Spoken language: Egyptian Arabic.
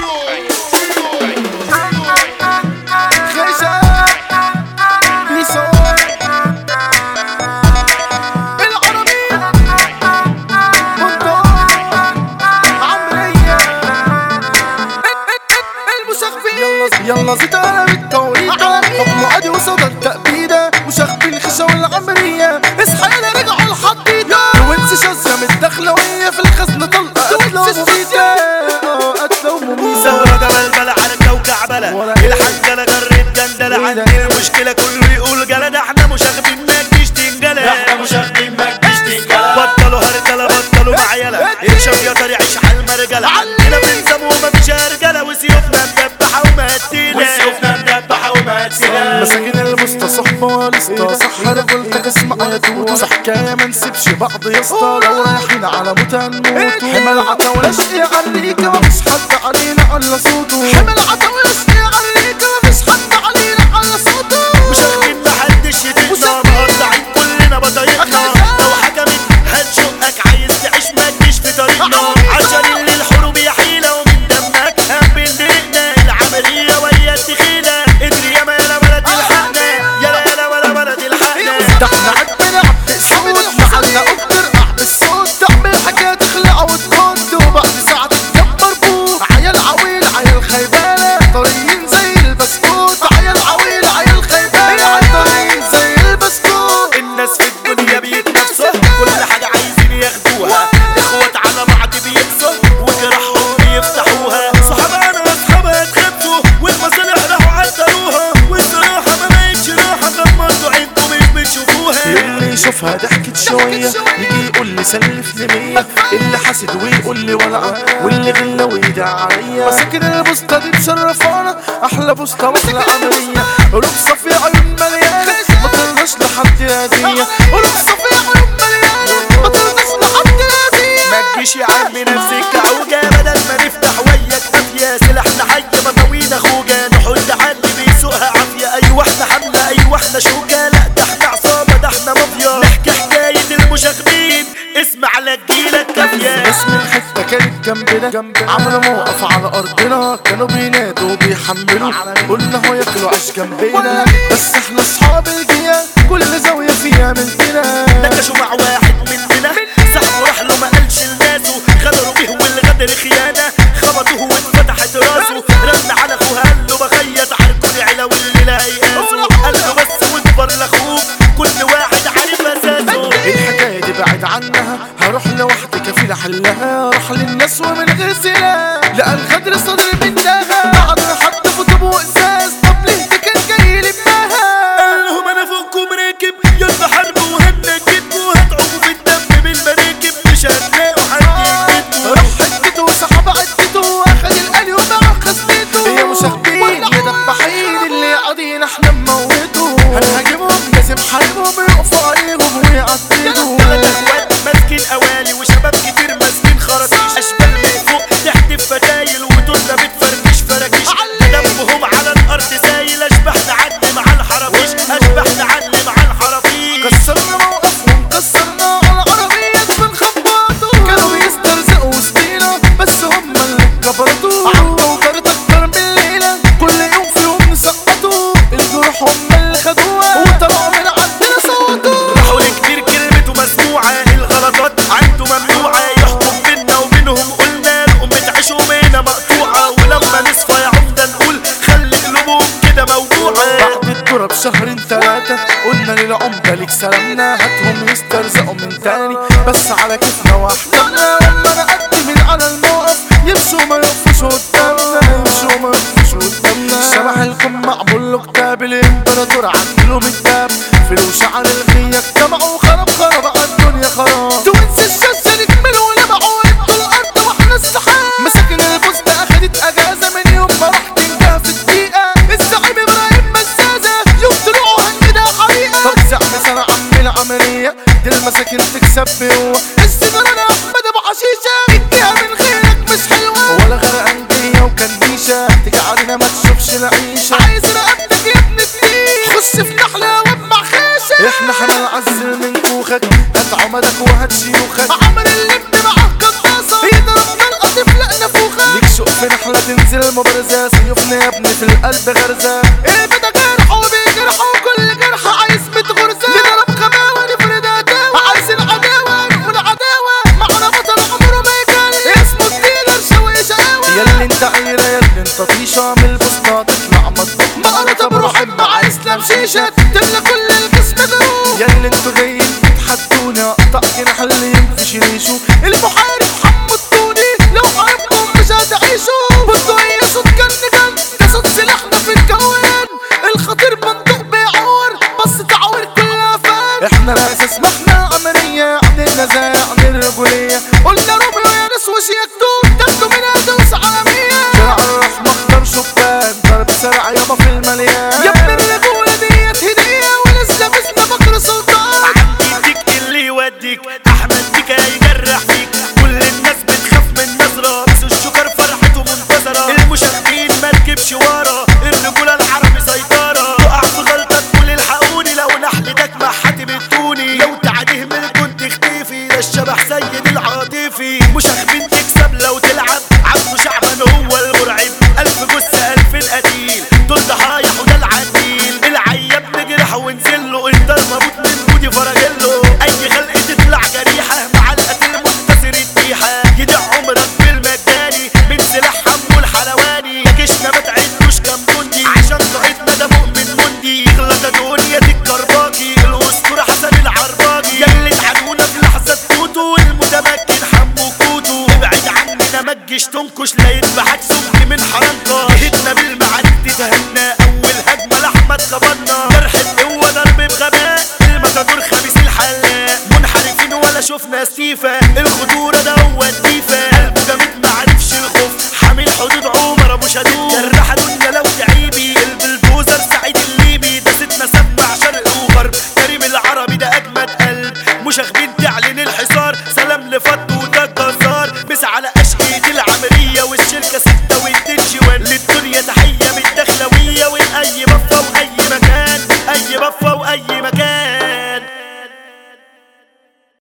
يلا زيد انا بالتوريطة حكم عادي وصدر تأبيدة وشغبين خشة والعمرية اصحى يلا رجعوا الحديدة وانسى شاذة متدخلة في الخزنة طلقة قتلة ومميتة قتلة ومميتة ثورة جبل بلا عركة وكعبلة الحنجلة جريت جندلة عندنا المشكلة كله يقول جلد احنا مشاغبين ما تجيش تنجلة احنا مش واخدين ما تجيش تنجلة بطلوا هرجلة بطلوا معيلة يمشوا يا طريق عيش على المرجلة عندنا بنظام ومفيش هرجلة وسيوفنا مدبحة ومهدينا وسيوفنا مدبحة ومهدينا مساكين المستصحبة لسه صح رجولتك اسمع يا توتو صح حكاية ما نسيبش بعض يا اسطى لو رايحين على موت هنموت حمل عطا ولشقي عليك مفيش حد علينا على صوته حمل عطا ولشقي عليك مفيش حد علينا على صوته مش واخدين محدش يطيقنا مقطعين كلنا بطريقنا لو حكمت هتشقك عايز تعيش ما تجيش في طريقنا عشان اللي الحروب يا حيلة ومن دمك هبل دقنا العملية ويا التخينة ادري يا ما يا ولد الحقنا يا لا يا ولا ولد الحقنا ده احنا عندنا عبد الصوت محلنا اكتر قعد الصوت تعمل حاجة تخلع وتكون وبعد ساعة تتكبر بوك عيال عويل عيال خيبانة طريين زي البسكوت عيال عويل عيال خيبانة طريين زي البسكوت الناس في الدنيا بيتنافسوا كل حاجة عايزين ياخدوها اخوات على بعض بيقسوا وجراحهم بيفتحوها صحابنا واصحابها اتخبطوا والمصالح راحوا عدلوها والصراحة ما بقتش راحة غمضوا عينكم مش بتشوفوها اللي يشوفها ضحكت شوية يجي يقول لي سلفني مية اللي حاسد ويقول لي ولعة واللي غلى ويدع عليا مساكن البوسطة دي مشرفانا أحلى بوسطة وأحلى عملية قلوب صفي عيون مليانة ما ترضاش لحد هدية قلوب صفي عيون مليانة ما ترضاش لحد هدية ما تجيش يا عم نفسك عوجة بدل ما نفتح وياك قافية سلاحنا حي مطاوينا خوجة نحط حد بيسوقها عافية أيوة احنا حملة أيوة احنا شوكة لا ده احنا عصابة ده احنا مافيا نحكي حكاية المشاغبين اسمع لا تجيلك كافية اسم الحتة كانت جنبنا عملوا موقف على أرضنا كانوا بينادوا وبيحملوا قلنا هو ياكلوا عيش جنبنا بس احنا أصحاب الجيال كل زاوية فيها مننا نكشوا مع واحد مننا سحبوا راح له ما قالش لناسه غدروا بيه والغدر خيانة خبطوه واتفتحت راسه رن على اخوه قال له بخيط عركوني علا واللي لا يقاسه قال له بس واكبر لاخوك كل واحد عارف اساسه الحكاية دي بعد عنها هروح لوحدي كفيل احلها راح للناس ومن غير سلاح لقى الغدر صدر منها بعد ما حط في طوب وازاز طب ليه ده كان جاي لبناها قال لهم انا فوقكم راكب يلا حاربوا وهنجدكوا هتعوموا في الدم بالمراكب مش هتلاقوا حد يجدكوا راح حدته وسحب عدته واخد القلي وباع خزنته يا مشاغبين يا دباحين اللي قاعدين احنا نموتوا هنهاجمهم لازم حاربهم يقفوا عليهم ويعدلوا تلات اخوات ماسكين قوالي وشباب كتير ماسكين خراطيش اشبال من فوق تحت فتايل ودولنا بتفركش فراكيش دمهم على الارض سايل اشبح نعلم على الحرافيش اشبح نعلم على الحرافيش كسرنا موقفهم كسرنا على عربية بنخبطوا كانوا بيسترزقوا وسطينا بس هم اللي كبرتوا عدوا وجرت اكتر من الليلة كل يوم فيهم نسقطوا الجروح هم اللي خدوها وطلعوا من عندنا صوتوا راحوا لكبير كلمته مسموعة الغلطات عنده ممنوعة يحكم بينا وبينهم قلنا لقوم بتعيشوا مينا مقطوعة ولما نصفى يا عمدة نقول خلي قلوبهم كده موجوعة بعد الدرة بشهرين تلاتة قلنا للعمدة ليك سلامنا هاتهم يسترزقوا من تاني بس على كيفنا واحتمنا لما نقدم من على الموقف يمشوا ما يقفوش قدامنا يمشوا ما يقفوش قدامنا شبح الكم معمول له كتاب الامبراطور عدلوا من الدم فلوس على الغية اجتمعوا خرب خرب على الدنيا خراب توينس الشمس نكملوا ولمعوا انتوا الارض واحنا السحاب مساكن البوست اخدت اجازة من يوم ما راح تنجح في الدقيقة الزعيم ابراهيم مسازة يوم طلعوا هنجدها حقيقة طب زعم سنة عم العملية دي المساكن تكسب بقوة السجارة انا غرزة سيوفنا يا ابني في القلب غرزة البدا جرح وبيجرح وكل جرح عايز ميت غرزة نضرب خماوة نفرد عداوة عايز العداوة نقول عداوة معنا بطل عمره ما يجري اسمه الديلر شوي شقاوة ياللي انت عيرة ياللي انت طيشة من البسطة تطلع مطبخ مقرطة بروح مع اسلام شيشة تملى كل الجسم دروب ياللي انتوا جايين تتحدوني اقطع جناح اللي ينفش ريشه المحارب حمو التوني لو حاربكم مش هتعيشوا بصوا هي صوت كان جن ده صوت سلاحنا في الكوان الخطير بندق بيعور بس تعور كلها فان احنا الاساس ما احنا عملية عن النزاع عن الرجولية قلنا روميو يا ناس وش يكتب تاخدوا منها دوس عالمية شارع الرحمة اختار شبان ضرب سرع يابا في المليان يا ابن الرجولة ديت هدية ولسه بسنا بكر سلطان يديك اللي يوديك احمد بيك هيجرح فيك كل الناس بتخاف من نظرة بس الشكر فرحته منتظرة المشاهدين ما تجيبش ورا الرجولة العربي سيطرة تقع في غلطة تقول الحقوني لو نحلتك مع حاتم التوني لو تعديه من كنت اختفي ده الشبح سيد العاطفي مشاغبين تكسب لو تلعب عبده شعبان هو المرعب ألف جثة ألف قتيل دول ضحايا وده العديل العياب نجرح ونزل له انت المبوط من بودي فرجله اي خلق تطلع جريحة مع القتل منتصر الديحة يدع عمرك بالمجاني من سلاح حمو الحلواني يكشنا ما تعدوش كام جندي عشان قائدنا ده مؤمن مندي يغلط دنيا الكرباجي الاسطورة حسن العرباجي يلي اتعنونا في لحظة توتو المتمكن حمو كوتو ابعد عننا ما تجيش تنكش لا يذبحك